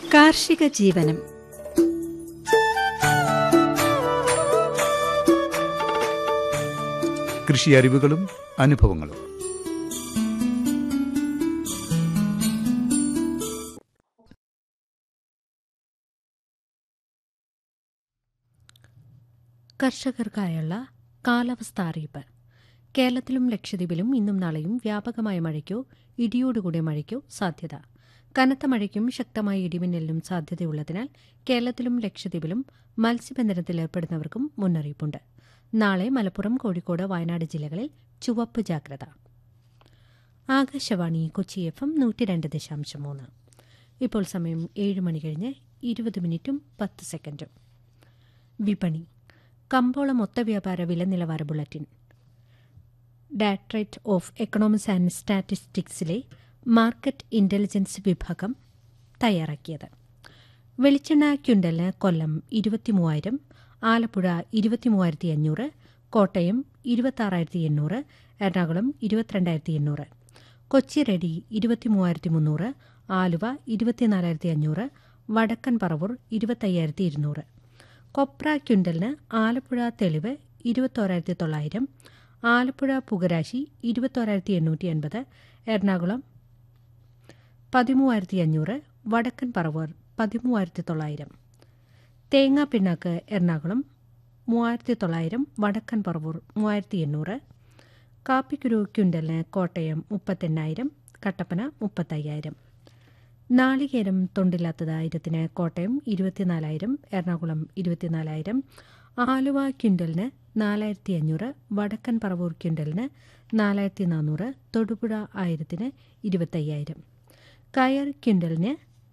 കാർഷിക ജീവനം കൃഷി അറിവുകളും അനുഭവങ്ങളും കർഷകർക്കായുള്ള കാലാവസ്ഥ അറിയിപ്പ് കേരളത്തിലും ലക്ഷദ്വീപിലും ഇന്നും നാളെയും വ്യാപകമായ മഴയ്ക്കോ ഇടിയോടുകൂടിയ മഴയ്ക്കോ സാധ്യത കനത്ത മഴയ്ക്കും ശക്തമായ ഇടിമിന്നലിനും സാധ്യതയുള്ളതിനാൽ കേരളത്തിലും ലക്ഷദ്വീപിലും മത്സ്യബന്ധനത്തിൽ ഏർപ്പെടുന്നവർക്കും മുന്നറിയിപ്പുണ്ട് നാളെ മലപ്പുറം കോഴിക്കോട് വയനാട് ജില്ലകളിൽ ചുവപ്പ് ജാഗ്രത ആകാശവാണി കൊച്ചി എഫ് എം നൂറ്റി രണ്ട് ദശാംശം മൂന്ന് ഇപ്പോൾ സമയം ഏഴ് മണി കഴിഞ്ഞ് ഇരുപത് മിനിറ്റും പത്ത് സെക്കൻഡും വിപണി കമ്പോള മൊത്തവ്യാപാര വില നിലവാര bulletin directorate of economics and സ്റ്റാറ്റിസ്റ്റിക്സിലെ മാർക്കറ്റ് ഇന്റലിജൻസ് വിഭാഗം തയ്യാറാക്കിയത് വെളിച്ചെണ്ണ ക്യുണ്ടലിന് കൊല്ലം ഇരുപത്തിമൂവായിരം ആലപ്പുഴ ഇരുപത്തിമൂവായിരത്തി അഞ്ഞൂറ് കോട്ടയം ഇരുപത്താറായിരത്തി എണ്ണൂറ് എറണാകുളം ഇരുപത്തിരണ്ടായിരത്തി എണ്ണൂറ് കൊച്ചി റെഡി ഇരുപത്തിമൂവായിരത്തി മുന്നൂറ് ആലുവ ഇരുപത്തിനാലായിരത്തി അഞ്ഞൂറ് വടക്കൻ പറവൂർ ഇരുപത്തയ്യായിരത്തി ഇരുന്നൂറ് കൊപ്ര ക്യുണ്ടലിന് ആലപ്പുഴ തെളിവ് ഇരുപത്തോരായിരത്തി തൊള്ളായിരം ആലപ്പുഴ പുകരാശി ഇരുപത്തോരായിരത്തി എണ്ണൂറ്റി എൺപത് എറണാകുളം പതിമൂവായിരത്തി അഞ്ഞൂറ് വടക്കൻ പറവൂർ പതിമൂവായിരത്തി തൊള്ളായിരം തേങ്ങാ പിണ്ണാക്ക് എറണാകുളം മൂവായിരത്തി തൊള്ളായിരം വടക്കൻ പറവൂർ മൂവായിരത്തി എണ്ണൂറ് കാപ്പിക്കുരു ക്യുണ്ടലിന് കോട്ടയം മുപ്പത്തെണ്ണായിരം കട്ടപ്പന മുപ്പത്തയ്യായിരം നാളികേരം തൊണ്ടില്ലാത്തതായിരത്തിന് കോട്ടയം ഇരുപത്തിനാലായിരം എറണാകുളം ഇരുപത്തിനാലായിരം ആലുവ ക്വിൻ്റലിന് നാലായിരത്തി അഞ്ഞൂറ് വടക്കൻ പറവൂർ ക്വിൻ്റലിന് നാലായിരത്തി നാനൂറ് തൊടുപുഴ ആയിരത്തിന് ഇരുപത്തയ്യായിരം കയർ ക്വിൻ്റലിന്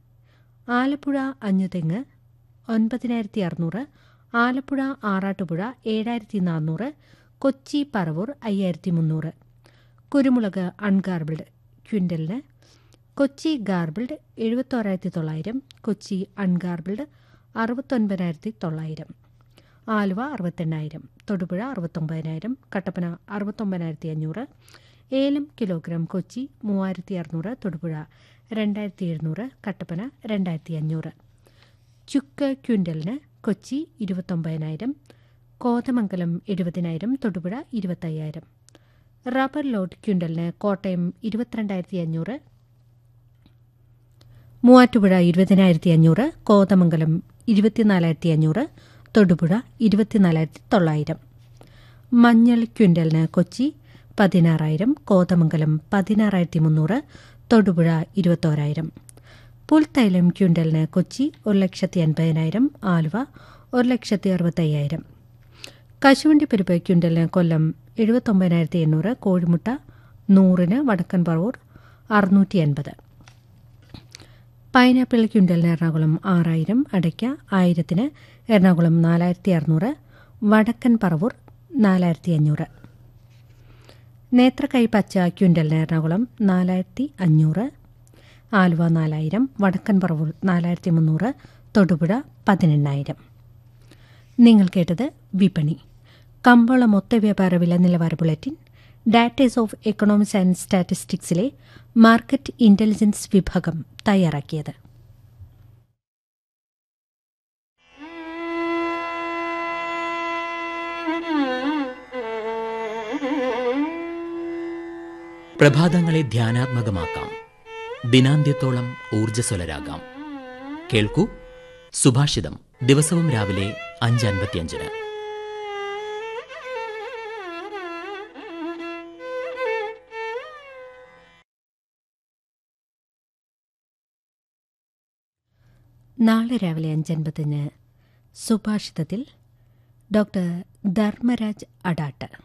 ആലപ്പുഴ അഞ്ഞുതെങ്ങ് ഒൻപതിനായിരത്തി അറുന്നൂറ് ആലപ്പുഴ ആറാട്ടുപുഴ ഏഴായിരത്തി നാനൂറ് കൊച്ചി പറവൂർ അയ്യായിരത്തി മുന്നൂറ് കുരുമുളക് അൺഗാർബിൾഡ് ക്വിൻ്റലിന് കൊച്ചി ഗാർബിൾഡ് എഴുപത്തോരായിരത്തി തൊള്ളായിരം കൊച്ചി അൺഗാർബിൾഡ് അറുപത്തൊൻപതിനായിരത്തി തൊള്ളായിരം ആലുവ അറുപത്തെണ്ണായിരം തൊടുപുഴ അറുപത്തൊമ്പതിനായിരം കട്ടപ്പന അറുപത്തൊമ്പതിനായിരത്തി അഞ്ഞൂറ് ഏലം കിലോഗ്രാം കൊച്ചി മൂവായിരത്തി അറുന്നൂറ് തൊടുപുഴ രണ്ടായിരത്തി എഴുന്നൂറ് കട്ടപ്പന രണ്ടായിരത്തി അഞ്ഞൂറ് ചുക്ക് ക്വിൻ്റലിന് കൊച്ചി ഇരുപത്തൊമ്പതിനായിരം കോതമംഗലം എഴുപതിനായിരം തൊടുപുഴ ഇരുപത്തയ്യായിരം റബ്ബർ ലോഡ് ക്വിൻ്റലിന് കോട്ടയം ഇരുപത്തിരണ്ടായിരത്തി അഞ്ഞൂറ് മൂവാറ്റുപുഴ ഇരുപതിനായിരത്തി അഞ്ഞൂറ് കോതമംഗലം ഇരുപത്തിനാലായിരത്തി അഞ്ഞൂറ് തൊടുപുഴ ഇരുപത്തിനാലായിരത്തി തൊള്ളായിരം മഞ്ഞൾ ക്വിൻ്റലിന് കൊച്ചി പതിനാറായിരം കോതമംഗലം പതിനാറായിരത്തി മുന്നൂറ് തൊടുപുഴ ഇരുപത്തോരായിരം പുൽത്തൈലം ക്വിൻ്റലിന് കൊച്ചി ഒരു ലക്ഷത്തി അൻപതിനായിരം ആലുവ ഒരു ലക്ഷത്തി അറുപത്തയ്യായിരം കശുവണ്ടി പരിപ്പ് ക്വിൻ്റലിന് കൊല്ലം എഴുപത്തൊമ്പതിനായിരത്തി എണ്ണൂറ് കോഴിമുട്ട നൂറിന് വടക്കൻ പറവൂർ അറുന്നൂറ്റി അൻപത് പൈനാപ്പിൾ ക്വിൻ്റലിന് എറണാകുളം ആറായിരം അടയ്ക്ക ആയിരത്തിന് എറണാകുളം നാലായിരത്തി അറുന്നൂറ് വടക്കൻ പറവൂർ നാലായിരത്തി അഞ്ഞൂറ് നേത്രക്കൈ പച്ച ക്വിൻ്റലിന് എറണാകുളം നാലായിരത്തി അഞ്ഞൂറ് ആലുവ നാലായിരം വടക്കൻ പറവൂർ നാലായിരത്തി മുന്നൂറ് തൊടുപുഴ പതിനെണ്ണായിരം നിങ്ങൾ കേട്ടത് വിപണി കമ്പോള മൊത്ത വ്യാപാര വില നിലവാര bulletin directors of economics and സ്റ്റാറ്റിസ്റ്റിക്സിലെ മാർക്കറ്റ് ഇന്റലിജൻസ് വിഭാഗം തയ്യാറാക്കിയത് പ്രഭാതങ്ങളെ ധ്യാനാത്മകമാക്കാം ദിനാന്ത്യത്തോളം ഊർജ്ജസ്വലരാകാം കേൾക്കൂ സുഭാഷിതം ദിവസവും രാവിലെ അഞ്ച് അൻപത്തിയഞ്ചിന് നാളെ രാവിലെ അഞ്ചൻപതിന് സുഭാഷിതത്തിൽ ഡോക്ടർ ധർമ്മരാജ് അഡാട്ട്